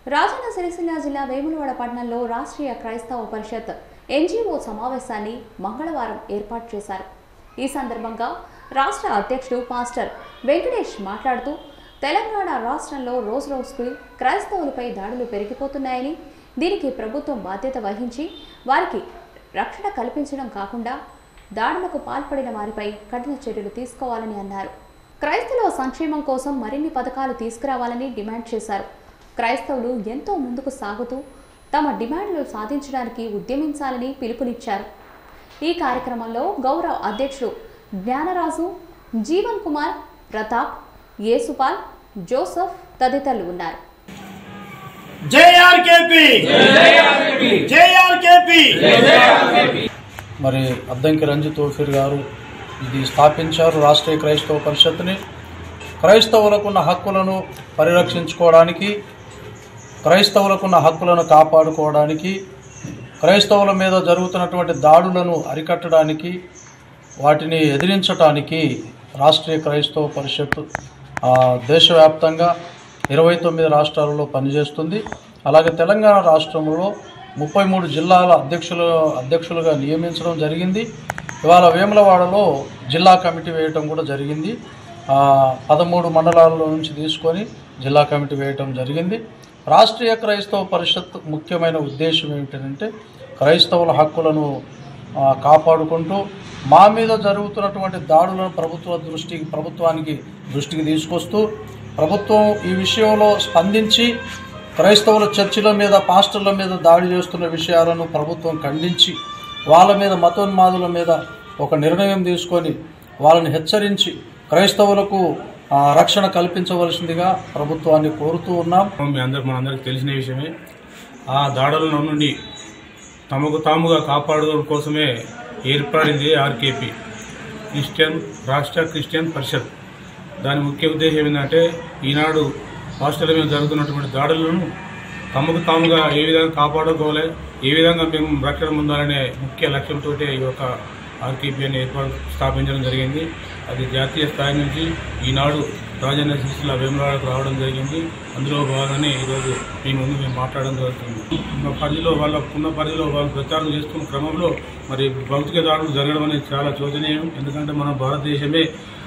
రాజన్న సిరిసిల్ల జిల్లా వేములవాడ పట్టణంలో రాష్ట్రీయ క్రైస్తవ పరిషత్ ఎన్జీఓ సమావేశాన్ని మంగళవారం ఏర్పాటు చేశారు ఈ సందర్భంగా రాష్ట్ర అధ్యక్షుడు పాస్టర్ వెంకటేష్ మాట్లాడుతూ తెలంగాణ రాష్ట్రంలో రోజు రోజుకు క్రైస్తవులపై దాడులు పెరిగిపోతున్నాయని దీనికి ప్రభుత్వం బాధ్యత వహించి వారికి రక్షణ కల్పించడం కాకుండా దాడులకు పాల్పడిన వారిపై కఠిన చర్యలు తీసుకోవాలని అన్నారు క్రైస్తవుల సంక్షేమం కోసం మరిన్ని పథకాలు తీసుకురావాలని డిమాండ్ చేశారు క్రైస్తవులు ఎంతో ముందుకు సాగుతూ తమ డిమాండ్లు సాధించడానికి ఉద్యమించాలని పిలుపునిచ్చారు ఈ కార్యక్రమంలో గౌరవ అధ్యక్షుడు జ్ఞానరాజు జీవన్ కుమార్ ప్రతాప్ యేసుపాల్ జోసఫ్ తదితరులు ఉన్నారు జేఆర్కేపీ జేఆర్కేపీ మరి అద్దంకి రంజిత్ ఓఫీర్ గారు ఇది స్థాపించారు రాష్ట్రీయ క్రైస్తవ పరిషత్ని క్రైస్తవులకున్న హక్కులను పరిరక్షించుకోవడానికి క్రైస్తవులకున్న హక్కులను కాపాడుకోవడానికి క్రైస్తవుల మీద జరుగుతున్నటువంటి దాడులను అరికట్టడానికి వాటిని ఎదిరించడానికి రాష్ట్రీయ క్రైస్తవ పరిషత్ ఆ, దేశవ్యాప్తంగా ఇరవై తొమ్మిది రాష్ట్రాలలో పనిచేస్తుంది అలాగే తెలంగాణ రాష్ట్రంలో ముప్పై మూడు జిల్లాల అధ్యక్షులు అధ్యక్షులుగా నియమించడం జరిగింది ఇవాళ వేములవాడలో జిల్లా కమిటీ వేయటం కూడా జరిగింది ఆ, పదమూడు మండలాల నుంచి తీసుకొని జిల్లా కమిటీ వేయటం జరిగింది రాష్ట్రీయ క్రైస్తవ పరిషత్ ముఖ్యమైన ఉద్దేశం ఏమిటంటే క్రైస్తవుల హక్కులను ఆ, కాపాడుకుంటూ మా మీద జరుగుతున్నటువంటి దాడులను ప్రభుత్వ దృష్టికి ప్రభుత్వానికి దృష్టికి తీసుకొస్తూ ప్రభుత్వం ఈ విషయంలో స్పందించి క్రైస్తవుల చర్చిల మీద పాస్టర్ల మీద దాడి చేస్తున్న విషయాలను ప్రభుత్వం ఖండించి వాళ్ళ మీద మతోన్మాదుల మీద ఒక నిర్ణయం తీసుకొని వాళ్ళని హెచ్చరించి క్రైస్తవులకు ఆ, రక్షణ కల్పించవలసిందిగా ప్రభుత్వాన్ని కోరుతూ ఉన్నాం మీ అందరికి మనందరికి తెలిసిన విషయమే ఆ దాడుల నుండి తమకు తాముగా కాపాడుకోవడం కోసమే ఏర్పడింది ఆర్కేపీ క్రిస్టియన్ రాష్ట్ర క్రిస్టియన్ పరిషత్ దాని ముఖ్య ఉద్దేశం ఏంటంటే ఈనాడు హాస్టల్ మీద జరుగుతున్నటువంటి దాడులను తమకు తాముగా ఏ విధంగా కాపాడుకోవాలి ఏ విధంగా మేము రక్షణ పొందాలనే ముఖ్య లక్ష్యంతో ఈ యొక్క ఆర్కేపీ అని ఏర్పాటు స్థాపించడం జరిగింది అది జాతీయ స్థాయి నుంచి ఈనాడు రాజన్న సిరిసిల్ల వేములవాడకు రావడం జరిగింది అందులో భాగంగానే ఈరోజు మీ ముందు మేము మాట్లాడడం జరుగుతుంది మా పరిధిలో వాళ్ళకున్న పరిధిలో వాళ్ళు ప్రచారం చేస్తున్న క్రమంలో మరి భౌతిక దాడులు జరగడం అనేది చాలా శోచనీయం ఎందుకంటే మన భారతదేశమే